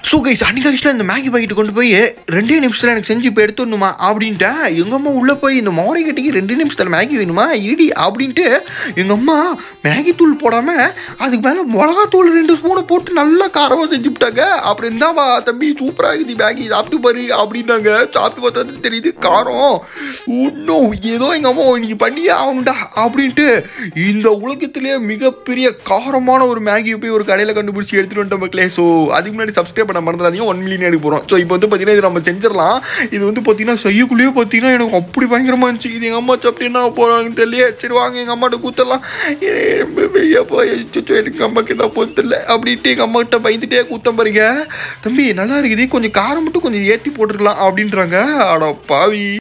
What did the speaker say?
so guys அன்னைக்கு ஆக்சுவலாக இந்த மேகி பாக்கெட் கொண்டு போய் ரெண்டே நிமிஷத்தில் எனக்கு செஞ்சு இப்போ எடுத்துடணுமா அப்படின்ட்டேன் எங்கள் அம்மா உள்ளே போய் இந்த மோரை கட்டிக்கு ரெண்டு நிமிஷத்தில் மேகி வேணுமா இடி அப்படின்ட்டு எங்கள் அம்மா மேகி தூள் போடாமல் அதுக்கு மேலே மிளகா தூள் ரெண்டு ஸ்பூனை போட்டு நல்லா காரமாக செஞ்சு விட்டாங்க அப்படி இருந்தாவா தம்பி சூப்பராக இருக்குது மேகி சாப்பிட்டு பாரு அப்படின்னாங்க சாப்பிட்டு பார்த்தா தான் தெரியுது காரம் இன்னும் ஏதோ எங்கள் அம்மா இன்னைக்கு பண்ணியே ஆகணும்டா அப்படின்ட்டு இந்த உலகத்திலேயே மிகப்பெரிய காரமான ஒரு மேகியை போய் ஒரு கடையில் கண்டுபிடிச்சி எடுத்துகிட்டு வந்துட்டோம் மக்களே ஸோ அதுக்கு முன்னாடி சப்ஸ்கிரைப் பண்ண மறந்துடாதீங்க ஒன் மில்லியன் எடுக்க போகிறோம் ஸோ இப்போ வந்து பார்த்தீங்கன்னா இது நம்ம செஞ்சிடலாம் இது வந்து பார்த்தீங்கன்னா செய்யக்குள்ளேயே பார்த்தீங்கன்னா எனக்கு அப்படி பயங்கரமாக இருந்துச்சு இது எங்கள் அம்மா சாப்பிட்டு என்ன போகிறாங்கன்னு தெரியல சரி வாங்க எங்கள் அம்மாட்ட கூத்தலாம் ஐயப்பா எனக்கு அம்மாக்கு என்ன போது தெரியல அப்படின்ட்டு எங்கள் அம்மா கிட்ட பயந்துட்டே கூத்தம் பாருங்க தம்பி நல்லா இருக்குது கொஞ்சம் காரம் மட்டும் கொஞ்சம் ஏற்றி போட்டுருக்கலாம் அப்படின்றாங்க அட பாவி